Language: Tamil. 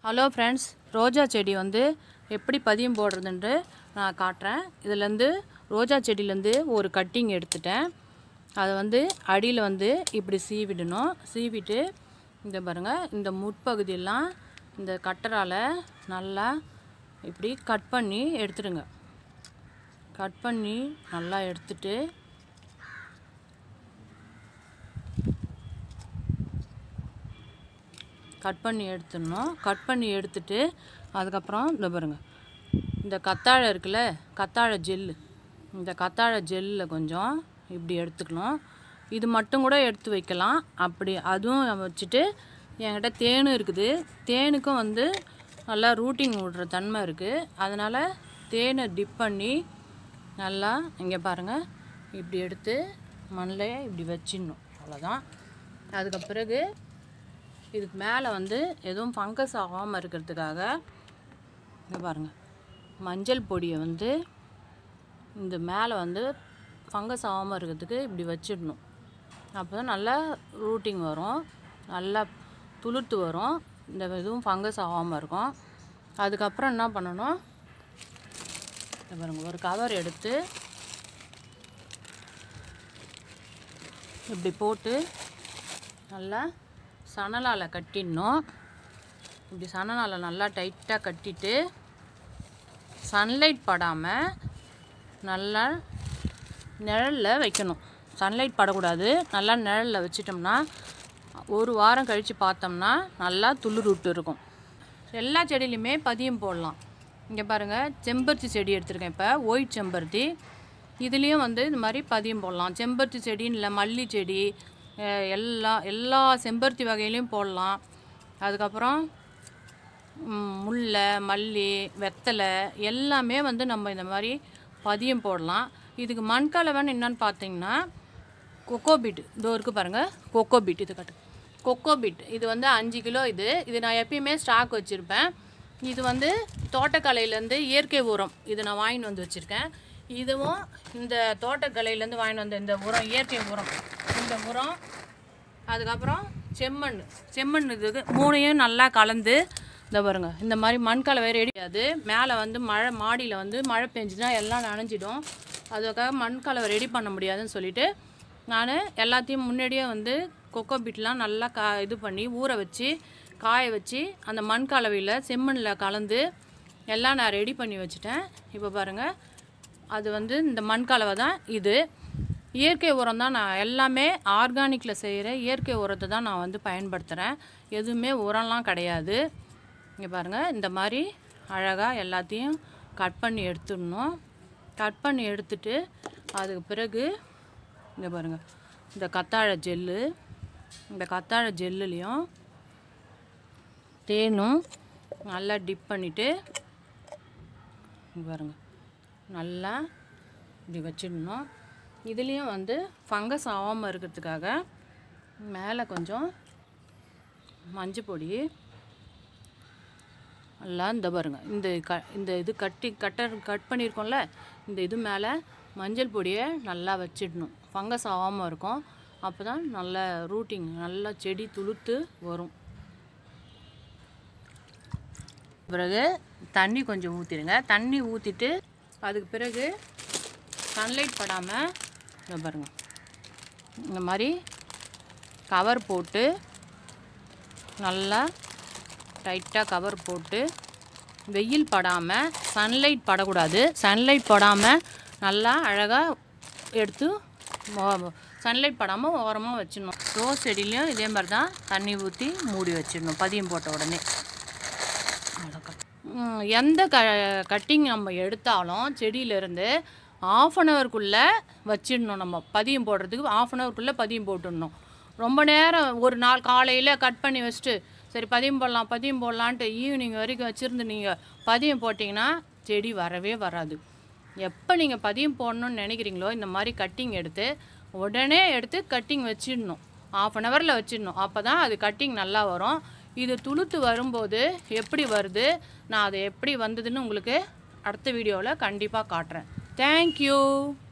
ஹலோ ஃப்ரெண்ட்ஸ் ரோஜா செடி வந்து எப்படி பதியம் போடுறதுன்ட்டு நான் காட்டுறேன் இதுலேருந்து ரோஜா செடியிலேருந்து ஒரு கட்டிங் எடுத்துட்டேன் அதை வந்து அடியில் வந்து இப்படி சீவிடணும் சீவிட்டு இந்த பாருங்கள் இந்த முட்பகுதியெல்லாம் இந்த கட்டரால் நல்லா இப்படி கட் பண்ணி எடுத்துடுங்க கட் பண்ணி நல்லா எடுத்துட்டு கட் பண்ணி எடுத்துடணும் கட் பண்ணி எடுத்துட்டு அதுக்கப்புறம் இந்த பாருங்க இந்த கத்தாழை இருக்குல்ல கத்தாழை ஜெல்லு இந்த கத்தாழை ஜெல்லில் கொஞ்சம் இப்படி எடுத்துக்கணும் இது மட்டும் கூட எடுத்து வைக்கலாம் அப்படி அதுவும் வச்சுட்டு என்கிட்ட தேனும் இருக்குது தேனுக்கும் வந்து நல்லா ரூட்டிங் விடுற தன்மை இருக்குது அதனால் தேனை டிப் பண்ணி நல்லா இங்கே பாருங்கள் இப்படி எடுத்து மண்ணில் இப்படி வச்சிடணும் அவ்வளோதான் அதுக்கு பிறகு இதுக்கு மேலே வந்து எதுவும் ஃபங்கஸ் ஆகாமல் இருக்கிறதுக்காக இங்கே பாருங்கள் மஞ்சள் பொடியை வந்து இந்த மேலே வந்து ஃபங்கஸ் ஆகாமல் இருக்கிறதுக்கு இப்படி வச்சிடணும் அப்போ தான் நல்லா ரூட்டிங் வரும் நல்லா துளுர்த்து வரும் இந்த எதுவும் ஃபங்கஸ் ஆகாமல் இருக்கும் அதுக்கப்புறம் என்ன பண்ணணும் இங்க பாருங்க ஒரு கவர் எடுத்து இப்படி போட்டு நல்லா சணலால் கட்டிடணும் இப்படி சணலால் நல்லா டைட்டாக கட்டிட்டு சன்லைட் படாமல் நல்லா நிழலில் வைக்கணும் சன்லைட் படக்கூடாது நல்லா நிழலில் வச்சிட்டோம்னா ஒரு வாரம் கழித்து பார்த்தோம்னா நல்லா துளிர் விட்டு இருக்கும் எல்லா செடியிலையுமே பதியம் போடலாம் இங்கே பாருங்கள் செம்பருத்தி செடி எடுத்திருக்கேன் இப்போ ஒயிட் செம்பருத்தி இதுலேயும் வந்து இந்த மாதிரி பதியம் போடலாம் செம்பருத்தி செடின்னு இல்லை மல்லி செடி அஹ் எல்லா எல்லா செம்பருத்தி வகையிலையும் போடலாம் அதுக்கப்புறம் ம், முல்லை மல்லி வெத்தலை எல்லாமே வந்து நம்ம இந்த மாதிரி பதியம் போடலாம் இதுக்கு மண்கலவன் என்னன்னு பார்த்தீங்கன்னா கொக்கோ பீட் இதோ இருக்குது பாருங்கள் கொக்கோ பீட் இது கட்டு கொக்கோ பீட் இது வந்து அஞ்சு கிலோ இது இது நான் எப்பயுமே ஸ்டாக் வச்சுருப்பேன் இது வந்து தோட்டக்கலையிலேருந்து இயற்கை உரம் இது நான் வாங்கிட்டு வந்து வச்சுருக்கேன் இதுவும் இந்த தோட்டக்கலையிலேருந்து வாங்கிட்டு வந்த இந்த உரம் இயற்கை உரம் இந்த உரம் அதுக்கப்புறம் செம்மண் செம்மண் இதுக்கு மூணையும் நல்லா கலந்து இந்த பாருங்க இந்த மாதிரி மண் கலவை ரெடியாது மேலே வந்து மழை மாடியில் வந்து மழை பெஞ்சுன்னா எல்லாம் நனைஞ்சிடும் அதுக்காக மண் கலவை ரெடி பண்ண முடியாதுன்னு சொல்லிட்டு நான் எல்லாத்தையும் முன்னாடியே வந்து கொக்கோ பீட்லாம் நல்லா கா இது பண்ணி ஊற வச்சு காய வச்சு அந்த மண் கலவையில் செம்மண்ணில் கலந்து எல்லாம் நான் ரெடி பண்ணி வச்சுட்டேன் இப்போ பாருங்கள் அது வந்து இந்த மண் கலவை தான் இது இயற்கை உரம் தான் நான் எல்லாமே ஆர்கானிக்கில் செய்கிற இயற்கை உரத்தை தான் நான் வந்து பயன்படுத்துகிறேன் எதுவுமே உரம்லாம் கிடையாது இங்கே பாருங்கள் இந்த மாதிரி அழகாக எல்லாத்தையும் கட் பண்ணி எடுத்துடணும் கட் பண்ணி எடுத்துட்டு அதுக்கு பிறகு இங்கே பாருங்கள் இந்த கத்தாழை ஜெல்லு இந்த கத்தாழை ஜெல்லுலேயும் தேனும் நல்லா டிப் பண்ணிவிட்டு இங்க பாருங்க நல்லா இப்படி வச்சிடணும் இதுலேயும் வந்து ஃபங்கஸ் ஆகாமல் இருக்கிறதுக்காக மேலே கொஞ்சம் மஞ்சள் பொடி நல்லா இந்த பாருங்க இந்த க இந்த இது கட்டி கட்டர் கட் பண்ணியிருக்கோம்ல இந்த இது மேலே மஞ்சள் பொடியை நல்லா வச்சிடணும் ஃபங்கஸ் ஆகாமல் இருக்கும் அப்போ தான் நல்ல ரூட்டிங் நல்லா செடி துளுத்து வரும் பிறகு தண்ணி கொஞ்சம் ஊற்றிடுங்க தண்ணி ஊற்றிட்டு அதுக்கு பிறகு சன்லைட் படாமல் இங்க பாருங்க இந்த மாதிரி கவர் போட்டு நல்லா டைட்டாக கவர் போட்டு வெயில் படாமல் சன்லைட் படக்கூடாது சன்லைட் படாமல் நல்லா அழகாக எடுத்து சன்லைட் படாமல் ஓரமாக வச்சிடணும் ரோஸ் செடியிலையும் இதே மாதிரி தான் தண்ணி ஊற்றி மூடி வச்சிடணும் பதியம் போட்ட உடனே அவ்வளோதான். ம், எந்த க கட்டிங் நம்ம எடுத்தாலும் செடியிலேருந்து ஆஃப் அன் ஹவருக்குள்ளே வச்சிடணும் நம்ம பதியம் போடுறதுக்கு ஆஃப் அன் ஹவருக்குள்ளே பதியம் போட்டுடணும் ரொம்ப நேரம் ஒரு நாள் காலையில் கட் பண்ணி வச்சுட்டு சரி பதியம் போடலாம் பதியம் போடலான்ட்டு ஈவினிங் வரைக்கும் வச்சுருந்து நீங்கள் பதியம் போட்டிங்கன்னா செடி வரவே வராது எப்போ நீங்கள் பதியம் போடணும்னு நினைக்கிறீங்களோ இந்த மாதிரி கட்டிங் எடுத்து உடனே எடுத்து கட்டிங் வச்சிடணும் ஆஃப் அன் ஹவரில் வச்சிடணும் அப்போ தான் அது கட்டிங் நல்லா வரும் இது துளுத்து வரும்போது எப்படி வருது நான் அது எப்படி வந்ததுன்னு உங்களுக்கு அடுத்த வீடியோவில் கண்டிப்பாக காட்டுறேன் தேங்க்யூ